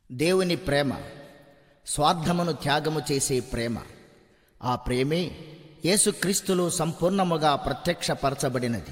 దేవుని ప్రేమ స్వార్థమును త్యాగము చేసే ప్రేమ ఆ ప్రేమే యేసుక్రీస్తులో సంపూర్ణముగా ప్రత్యక్షపరచబడినది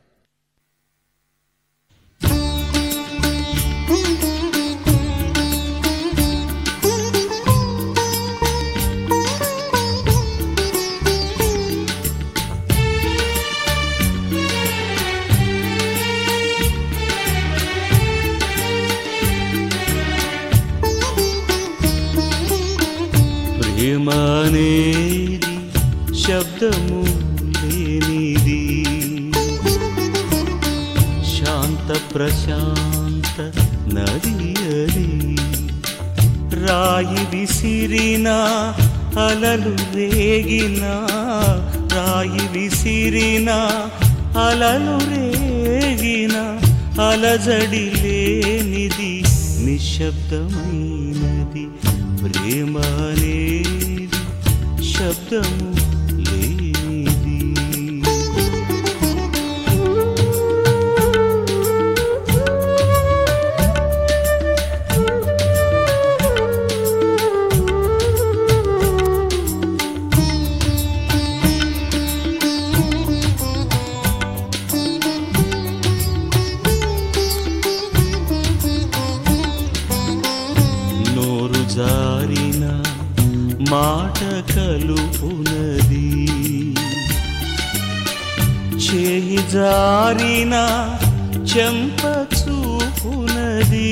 ప్రేమనేది శబ్దము లేనిది శాంత ప్రశాంత నది అది రాయి విసిరిన అలలు రేగిన రాయి విసిరిన అలలు రేగిన అలజడి లేనిది నిశ్శబ్దమైనది ప్రేమ అనేది శబ్దము లేనిది నోరు జారిన మాట కలుపునది చేయి జారిన చెంప చూపునది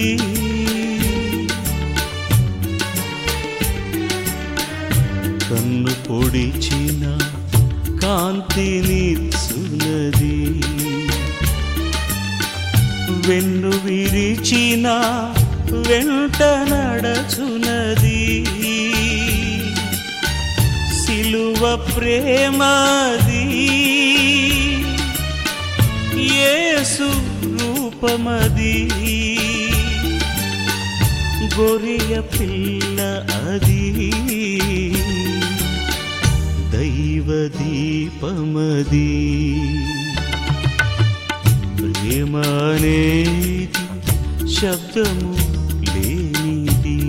కన్ను పొడిచిన కాంతినిచ్చునది వెన్ను విరిచిన వెంట నడచునది సిలువ ప్రేమది యేసు రూపమది గొరియ పిల్ల అది దైవ దీపమది ప్రేమ అనేది శబ్దము లేనిది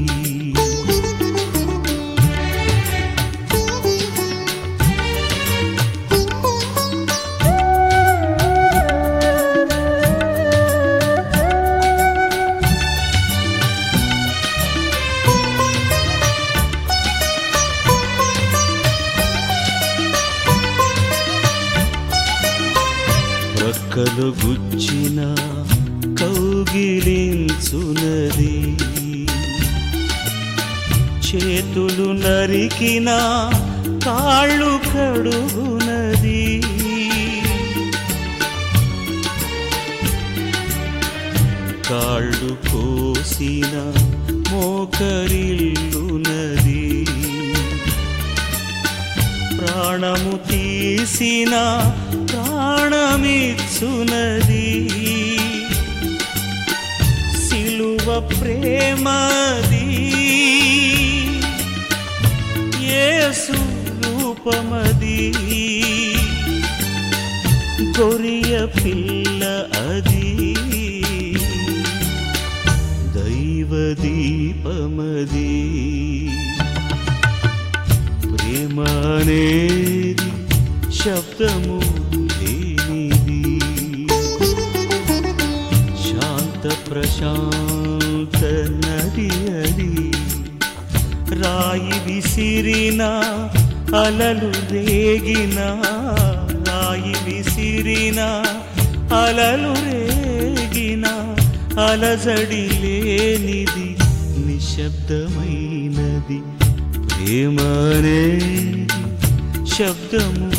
ప్రక్కలు గుచ్చిన కౌగిలించునది చేతులు నరికిన కాళ్ళు కడుగునది కాళ్ళు కోసిన మోకరిల్లునది ప్రాణము తీసిన ప్రాణమిచ్చునది సిలువ ప్రేమది యేసు రూపమది గొరియ పిల్ల అది దైవ దీపమది ప్రేమ అనేది శబ్దము లేనిది శాంత ప్రశాంత నది అది రాయి విసిరిన అలలు రేగిన రాయి విసిరిన అలలు రేగిన అలజడి లేనిది నిశ్శబ్దమైనది ప్రేమనేది శబ్దము